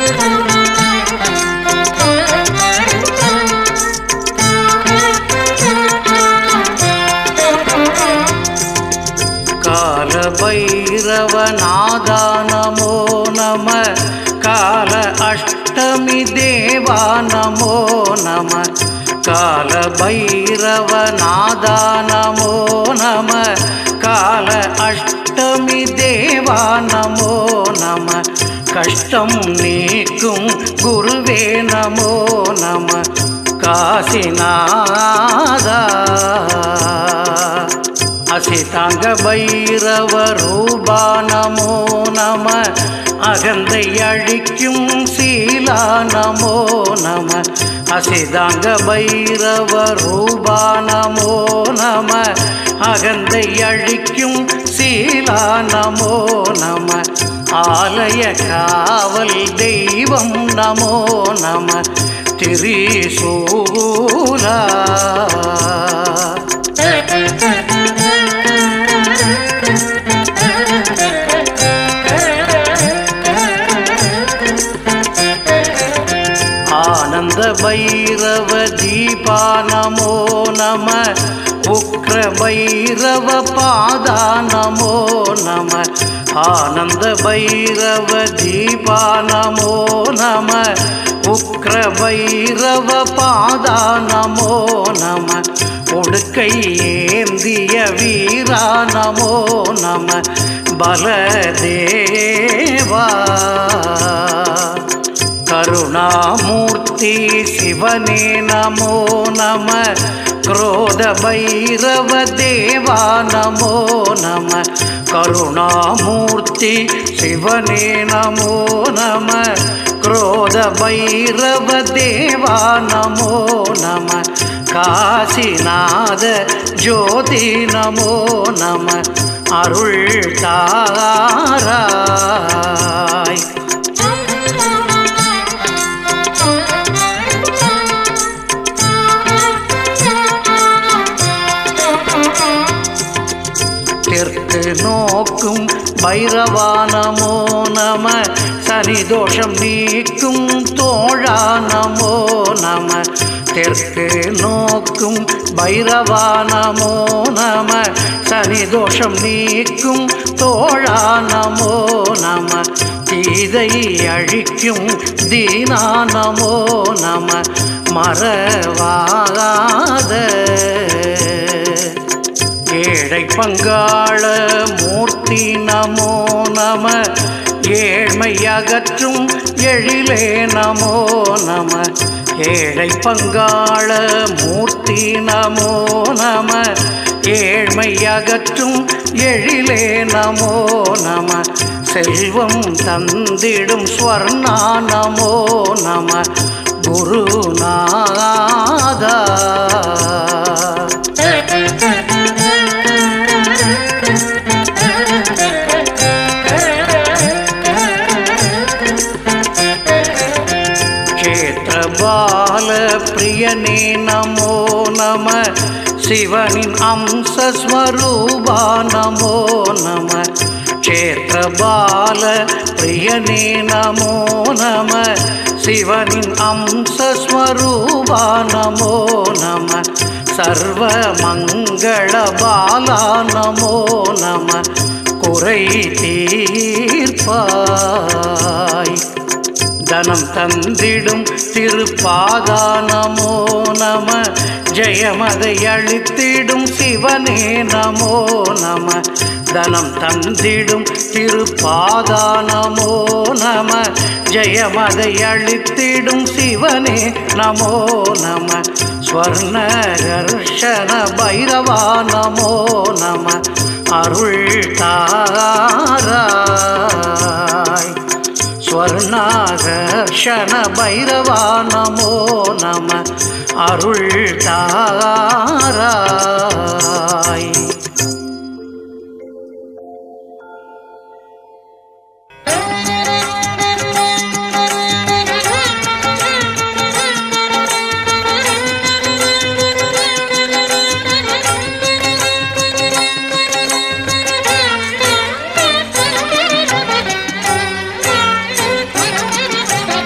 கால பைரவநாதா நமோ நம கால அஷ்டமி தேவா நமோ நம கால பைரவநாதா நமோ நம கால அஷ்டமி தேவா நமோ நம கஷ்டம் நீக்கும் குருவே நமோ நம காசிநாதா அசிதாங்க பைரவ ரூபா நமோ நம அகந்தை அழிக்கும் சீலா நமோ நம அசிதாங்க பைரவ ரூபா நமோ நம அகந்தை அழிக்கும் சீலா நமோ நம ஆலய காவல் தெய்வம் நமோ நம திரிசூலா ஆனந்த பைரவ தீபா நமோ நம உக்ர பைரவ பாதா நமோ நம ஆனந்த பைரவ தீபா நமோ நம உக்ர பைரவ பாதா நமோ நம உடுக்கை ஏந்திய வீரா நமோ நம பலதேவா கருணாமூர்த்தி சிவனே நமோ நம क्रोध भैरव देवा नमो नम करुणामूर्ति शिवने नमो नम क्रोध भैरव देवा नमो नम काशीनाथ ज्योति नमो नम அருள் தாராய் தெற்கு நோக்கும் பைரவா நமோ நம சனி தோஷம் நீக்கும் தோழா நமோ நம தெற்கு நோக்கும் பைரவா நமோ நம சனி தோஷம் நீக்கும் தோழா நமோ நம தீதை அழிக்கும் தீனா நமோ நம மறவாத ஏழை பங்காள மூர்த்தி நமோ நம ஏழ்மை அகற்றும் எழிலே நமோ நம ஏழை பங்காள மூர்த்தி நமோ நம ஏழ்மை அகற்றும் எழிலே நமோ நம செல்வம் தந்திடும் ஸ்வர்ணா நமோ நம குருநாதா க்ஷேத்திரபால பிரியனே நமோ நம சிவனின் அம்சஸ்வரூபா நமோ நம க்ஷேத்திரபால பிரியனே நமோ நம சிவனின் அம்சஸ்வரூபா நமோ நம சர்வ மங்கள பாலா நமோ நம குறை தீர்ப்பாய் தனம் தந்திடும் திருப்பாதா நமோ நம ஜெயமதை அளித்திடும் சிவனே நமோ நம தனம் தந்திடும் திருப்பாதா நமோ நம ஜெயமதை அளித்திடும் சிவனே நமோ நம ஸ்வர்ணகர்ஷண பைரவா நமோ நம அருள் தாராய் ஸ்வர்ணாகர்ஷண பைரவா நமோ நம அருள் தாராய் Thank you.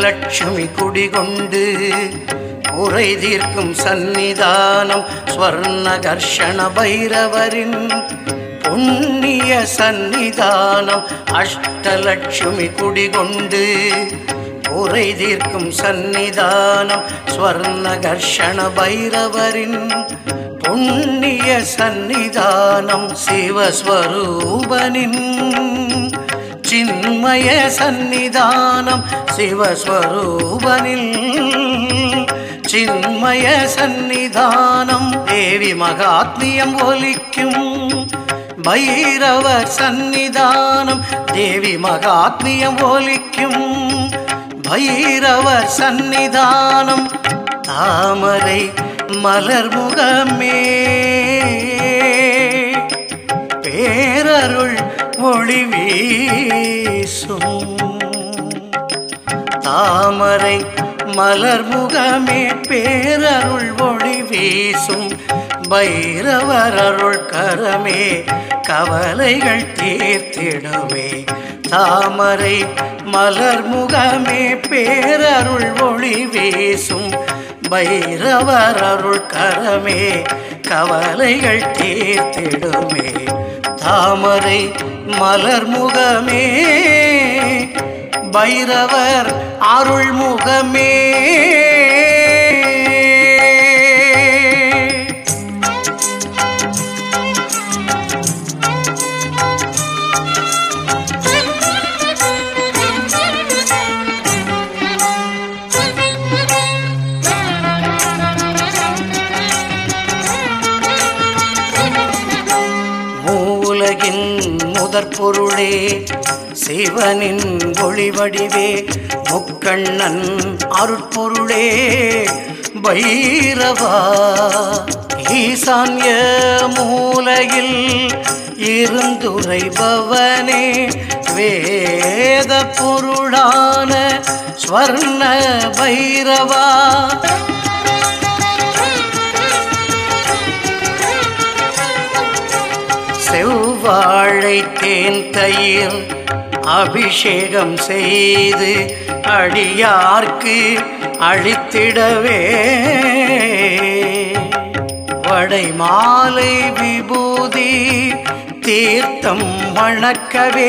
அஷ்டலட்சுமி குடிகொண்டு உரை தீர்க்கும் சந்நிதானம் ஸ்வர்ணகர்ஷண பைரவரின் புண்ணிய சந்நிதானம் அஷ்டலட்சுமி குடிகொண்டு உரை தீர்க்கும் சந்நிதானம் ஸ்வர்ணகர்ஷண பைரவரின் புண்ணிய சந்நிதானம் சிவஸ்வரூபனின் சின்மய சந்நிதானம் சிவஸ்வரூபனில் சின்மய சந்நிதானம் தேவி மகாத்மியம் ஒலிக்கும் பைரவர் சந்நிதானம் தேவி மகாத்மியம் ஒலிக்கும் பைரவர் சந்நிதானம் தாமரை மலர்முகமே பேரருள் ஒளி வீசும் தாமரை மலர்முகமே பேரருள் ஒளி வீசும் பைரவர் அருள் கரமே கவலைகள் தீர்த்திடுமே தாமரை மலர்முகமே பேரருள் ஒளி வீசும் பைரவர் அருள் கரமே கவலைகள் தீர்த்திடுமே தாமரை மலர்முகமே பைரவர் அருள்முகமே மூலகின் முதற் பொருளே சிவனின் ஒளிவடிவே முக்கண்ணன் அருட்பொருளே பைரவா ஈசான்ய மூலையில் இருந்துரைபவனே வேத பொருளான ஸ்வர்ண பைரவா செவ்வாழை தேன் தயிர் அபிஷேகம் செய்து அடியார்க்கு அழித்திடவே வடை மாலை விபூதி தீர்த்தம் வணக்கவே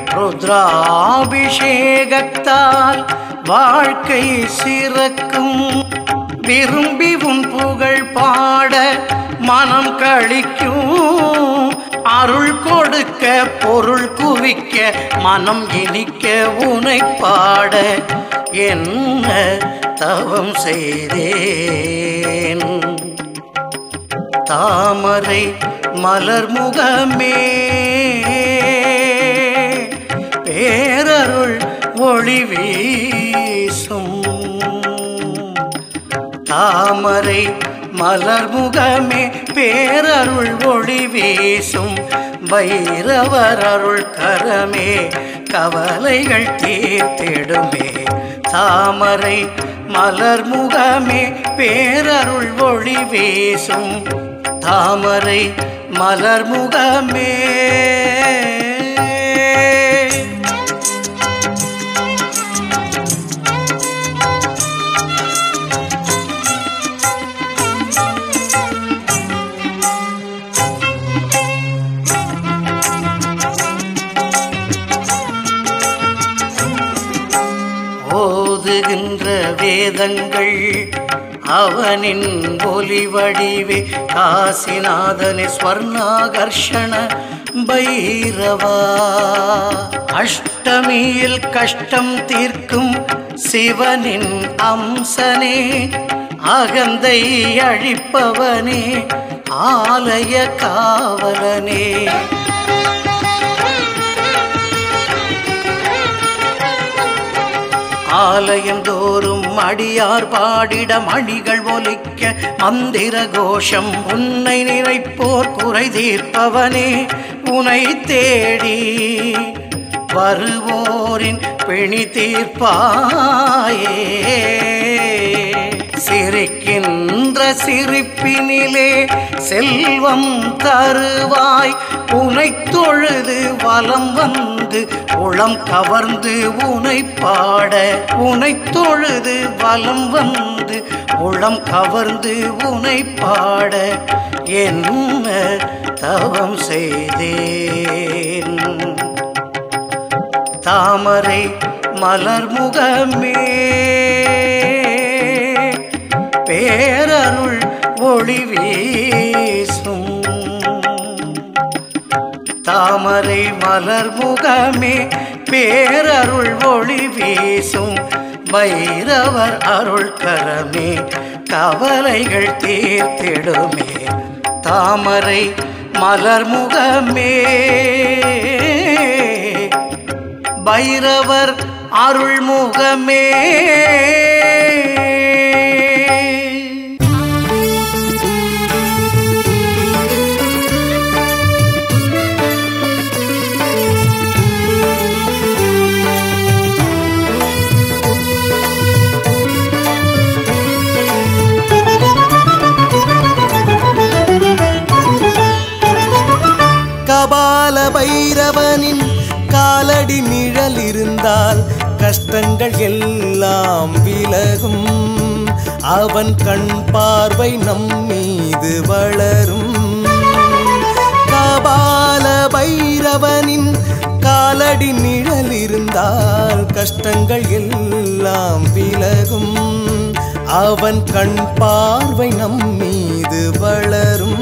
ருத்ராபிஷேகத்தால் வாழ்க்கை சிறக்கும் விரும்பி உன் புகழ் பாட மனம் கழிக்கும் அருள் கொடுக்க பொருள் குவிக்க மனம் இனிக்க உனை பாட என்ன தவம் செய்தேன் தாமரை மலர் முகமே பேரருள் ஒளி வீசும் தாமரை மலர் முகமே பேரருள் ஒளி வீசும் பைரவர் அருள் கரமே கவலைகள் தீர்த்திடுமே தாமரை மலர் முகமே பேரருள் ஒளி வீசும் தாமரை மலர் முகமே ஓதுகின்ற வேதங்கள் அவனின் ஒலி வடிவே காசிநாதனே ஸ்வர்ணாகர்ஷண பைரவா அஷ்டமியில் கஷ்டம் தீர்க்கும் சிவனின் அம்சனே அகந்தை அழிப்பவனே ஆலய காவலனே ஆலயம் தோறும் அடியார் பாடிட மணிகள் ஒலிக்க மந்திர கோஷம் உன்னை நினைப்போர் குறை தீர்ப்பவனே உனை தேடி வருவோரின் பிணி தீர்ப்பாயே சிரிக்கின்ற சிரிப்பினிலே செல்வம் தருவாய் உனை தொழுது வலம் வந்து உளம் கவர்ந்து உனை பாட உனை தொழுது வலம் வந்து உளம் கவர்ந்து உனை பாட என்ன தவம் செய்தேன் தாமரை மலர் முகமே பேரருள் ஒளி வீசும் தாமரை மலர் முகமே பேரருள் ஒளி வீசும் பைரவர் அருள் கரமே கவலைகள் தீர்த்திடுமே தாமரை மலர் முகமே பைரவர் அருள்முகமே கபால பைரவனின் காலடி நிழல் இருந்தால் கஷ்டங்கள் எல்லாம் விலகும் அவன் கண் பார்வை நம் மீது வளரும் கபால பைரவனின் காலடி நிழல் இருந்தால் கஷ்டங்கள் எல்லாம் விலகும் அவன் கண் பார்வை நம் மீது வளரும்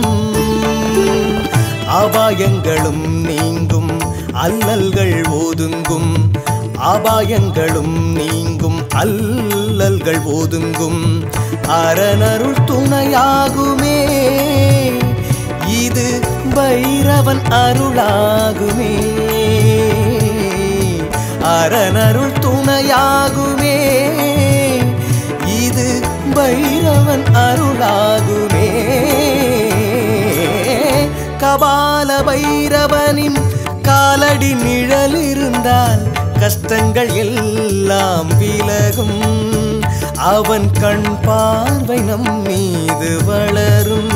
அபாயங்களும் நீங்கும் அல்லல்கள் ஒதுங்கும் அபாயங்களும் நீங்கும் அல்லல்கள் ஒதுங்கும் அரணருள் துணையாகுமே இது பைரவன் அருளாகுமே அரணருள் துணையாகுமே இது பைரவன் அருளாகுமே கபால பைரவனின் காலடி நிழல் இருந்தால் கஷ்டங்கள் எல்லாம் விலகும் அவன் கண் பார்வை நம் மீது வளரும்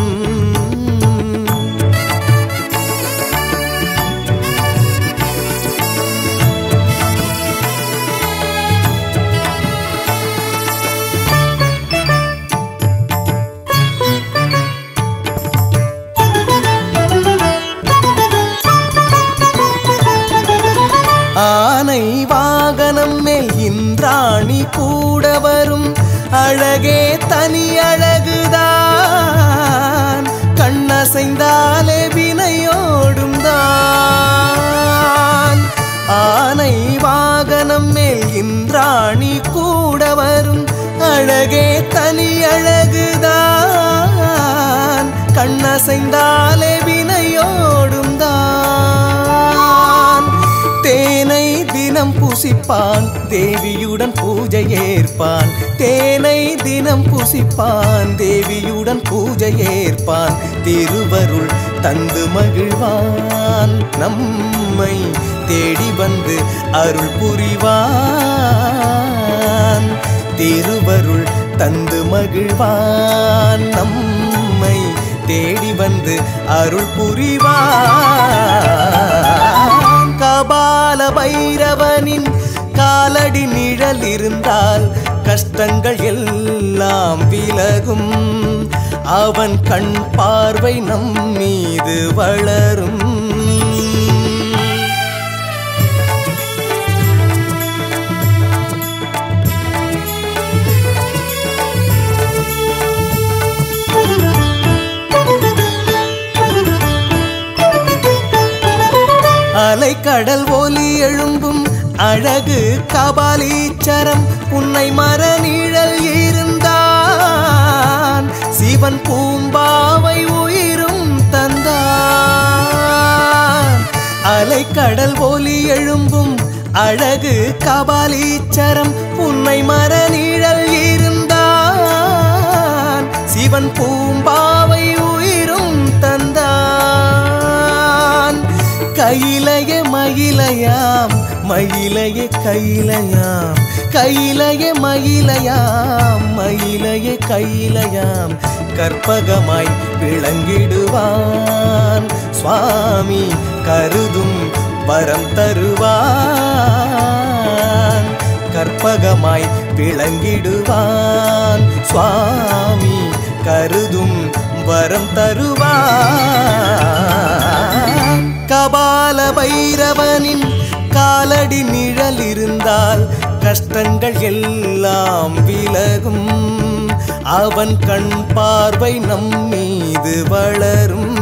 ஆனை வாகனம் மேல் இந்திராணி கூட வரும் அழகே தனி அழகுதான் கண்ணசைந்தாலே வினையோடும் தான் ஆனை வாகனம் மேல் இந்திராணி கூட வரும் அழகே தனி அழகுதான் கண்ணசைந்தாலே வினையோடும் தான் தேனை தினம் புசிப்பான் தேவியுடன் பூஜை ஏற்பான் தேனை தினம் புசிப்பான் தேவியுடன் பூஜை ஏற்பான் திருவருள் தந்து மகிழ்வான் நம்மை தேடி வந்து அருள் புரிவான் திருவருள் தந்து மகிழ்வான் நம்மை தேடி வந்து அருள் புரிவான் கபால பைரவனின் காலடி நிழல் இருந்தால் கஷ்டங்கள் எல்லாம் விலகும் அவன் கண் பார்வை நம் மீது வளரும் அலைக்கடல் ஒலி எழும்பும் அழகு கபாலீச்சரம் உன்னை மர நிழல் இருந்தான் சிவன் பூம்பாவை உயிரும் தந்தான் அலைக்கடல் ஒலி எழும்பும் அழகு கபாலீச்சரம் உன்னை மர நிழல் இருந்தான் சிவன் பூம்பாவை உயிரும் தந்தான் கையிலைய மயிலையாம் மயிலைய கையிலையாம் கையிலைய மயிலையாம் மயிலைய கையிலையாம் கற்பகமாய் விளங்கிடுவான் சுவாமி கருதும் வரம் தருவான் கற்பகமாய் விளங்கிடுவான் சுவாமி கருதும் வரம் தருவான் கபால பைரவனின் காலடி நிழல் இருந்தால் கஷ்டங்கள் எல்லாம் விலகும் அவன் கண் பார்வை நம் மீது வளரும்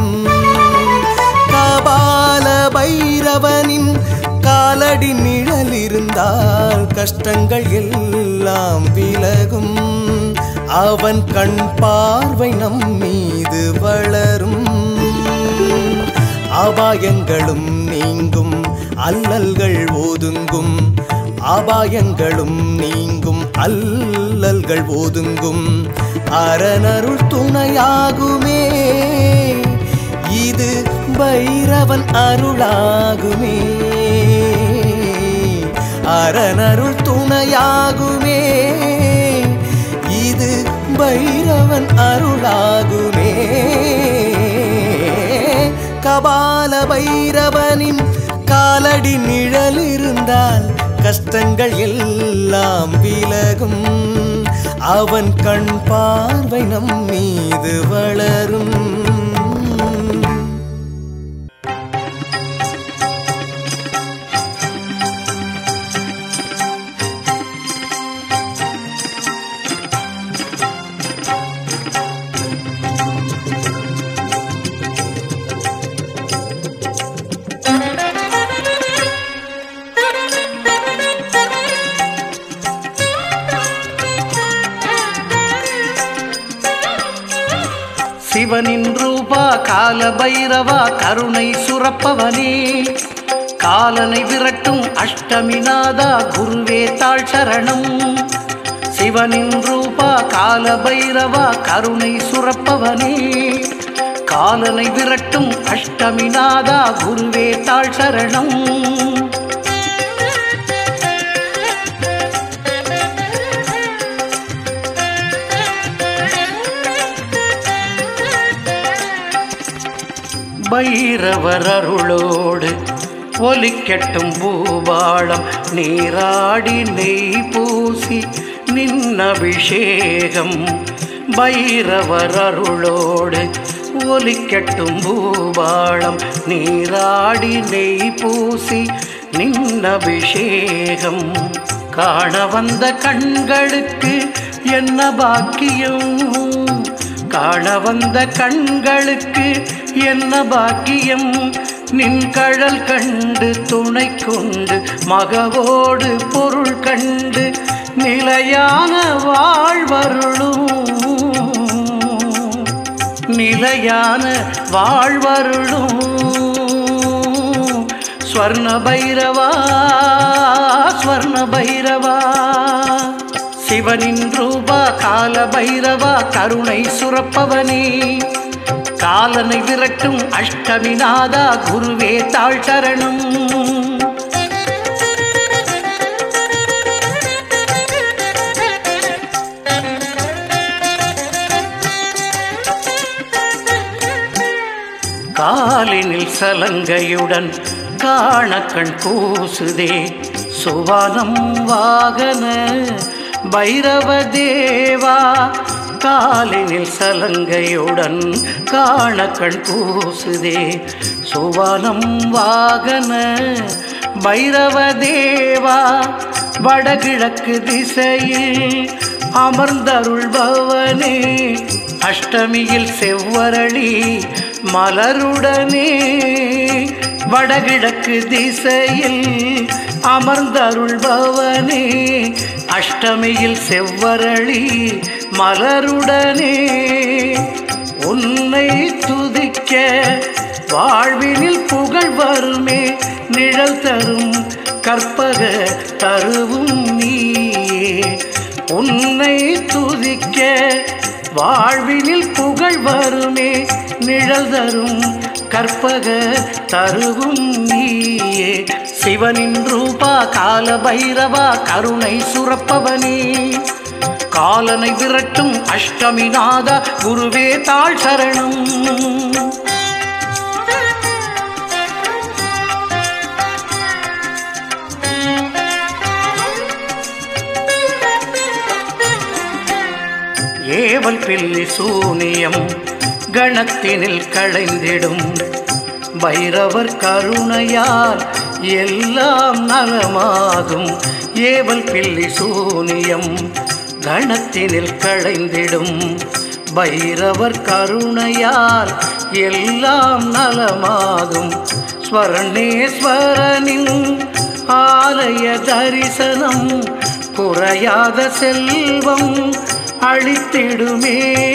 கபால பைரவனின் காலடி நிழல் இருந்தால் கஷ்டங்கள் எல்லாம் விலகும் அவன் கண் பார்வை நம் மீது வளரும் அபாயங்களும் நீங்கும் அல்லல்கள் ஒதுங்கும் அபாயங்களும் நீங்கும் அல்லல்கள் ஒதுங்கும் அரணருள் துணையாகுமே இது பைரவன் அருளாகுமே அரணருள் துணையாகுமே இது பைரவன் அருளாகுமே கபால பைரவனின் காலடி நிழல் இருந்தால் கஷ்டங்கள் எல்லாம் விலகும் அவன் கண் பார்வை நம் மீது வளரும் சிவனின் ரூபா கால பைரவா கருணை சுரப்பவனே காலனை விரட்டும் அஷ்டமிநாதா குருவே தாழ் சரணம் சிவனின் ரூபா கால பைரவா கருணை சுரப்பவனே காலனை விரட்டும் அஷ்டமிநாதா குருவே தாழ் சரணம் பைரவர் அருளோடு ஒலிக்கட்டும் பூபாளம் நீராடி நெய் பூசி நின்னபிஷேகம் பைரவர் அருளோடு ஒலிக்கட்டும் பூபாளம் நீராடி நெய் பூசி நின்னபிஷேகம் காண வந்த கண்களுக்கு என்ன பாக்கியம் காண வந்த கண்களுக்கு என்ன பாக்கியம் நின் கழல் கண்டு துணை கொண்டு மகவோடு பொருள் கண்டு நிலையான வாழ்வருளும் நிலையான வாழ்வருளும் ஸ்வர்ண பைரவா ஸ்வர்ண பைரவா சிவனின் ரூபா கால பைரவா கருணை சுரப்பவனே காலனை விரட்டும் அஷ்டமிநாதா குருவே தாழ் சரணம் காலினில் சலங்கையுடன் காண கண் கூசுதே சுவானம் வாகன பைரவ தேவா காலினில் சலங்கையுடன் காண கண் கூசுதே சுவானம் வாகன பைரவ தேவா வடகிழக்கு திசையில் அமர்ந்தருள்பவனே அஷ்டமியில் செவ்வரளி மலருடனே வடகிழக்கு திசையில் அமர்ந்தருள்பவனே அஷ்டமியில் செவ்வரளி மலருடனே உன்னை துதிக்க வாழ்வினில் புகழ் வருமே நிழல் தரும் கற்பக தருவும் நீயே உன்னை துதிக்க வாழ்வினில் புகழ் வருமே நிழல் தரும் கற்பக தருவும் நீயே சிவனின் ரூபா கால பைரவா கருணை சுரப்பவனே காலனை விரட்டும் அஷ்டமிநாத குருவே தாழ் சரணம் ஏவல் பில்லி சூனியம் கணத்தினில் களைந்திடும் பைரவர் கருணையால் எல்லாம் நலமாகும் ஏவல் பில்லி சூனியம் கணத்தினில் களைந்திடும் பைரவர் கருணையால் எல்லாம் நலமாகும் ஸ்வர்ணேஸ்வரனின் ஆலய தரிசனம் குறையாத செல்வம் அளித்திடுமே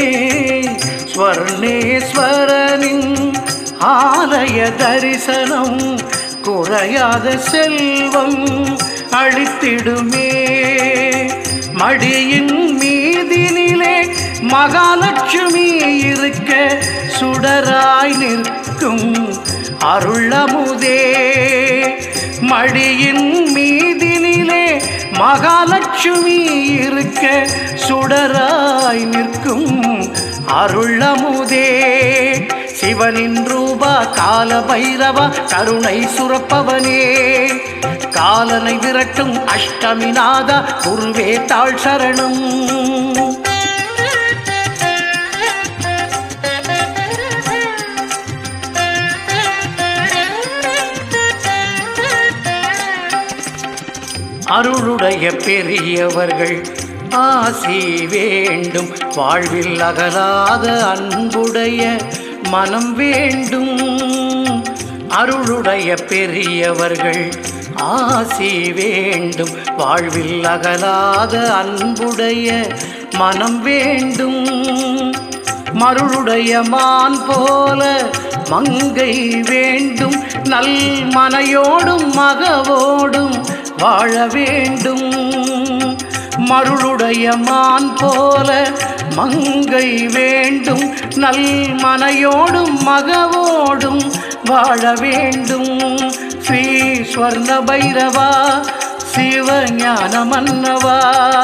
ஸ்வர்ணேஸ்வரனின் ஆலய தரிசனம் குறையாத செல்வம் அளித்திடுமே மடியின் மீதினிலே மகாலட்சுமி இருக்க சுடராய் நிற்கும் அருளமுதே மடியின் மீதினிலே மகாலட்சுமி இருக்க சுடராய் நிற்கும் அருளமுதே சிவனின் ரூபா கால பைரவா கருணை சுரப்பவனே காலனை விரட்டும் அஷ்டமிநாதா குருவே தாழ் சரணம் அருளுடைய பெரியவர்கள் ஆசி வேண்டும் வாழ்வில் அகலாத அன்புடைய மனம் வேண்டும் அருளுடைய பெரியவர்கள் ஆசி வேண்டும் வாழ்வில் அகலாத அன்புடைய மனம் வேண்டும் மருளுடைய மான் போல மங்கை வேண்டும் நல் மனையோடும் மகவோடும் வாழ வேண்டும் மருளுடைய மான் போல மங்கை வேண்டும் நல் மனையோடும் மகவோடும் வாழ வேண்டும் ஸ்ரீ ஸ்வர்ண பைரவா சிவஞான மன்னவா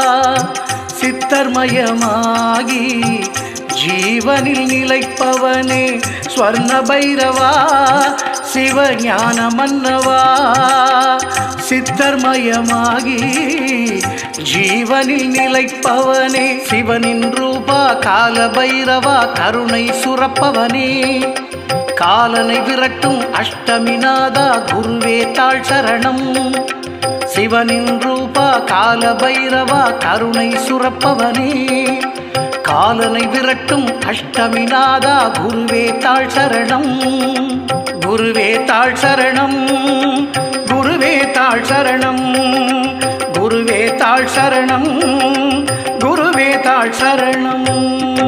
சித்தர்மயமாகி ஜீவனில் நிலைப்பவனே ஸ்வர்ண பைரவா சிவஞான மன்னவா சித்தர்மயமாகி ஜீவனில் நிலைப்பவனே சிவனின் ரூபா கால பைரவா கருணை சுரப்பவனே காலனை விரட்டும் அஷ்டமிநாதா குருவே தாழ் சரணம் சிவனின் ரூபா கால பைரவா கருணை சுரப்பவனே காலனை விரட்டும் அஷ்டமிநாதா குருவே தாழ் சரணம் குருவே தாழ் சரணம் குருவே தாழ் சரணம் குருவே தாழ் சரணம் குருவே தாழ் சரணம்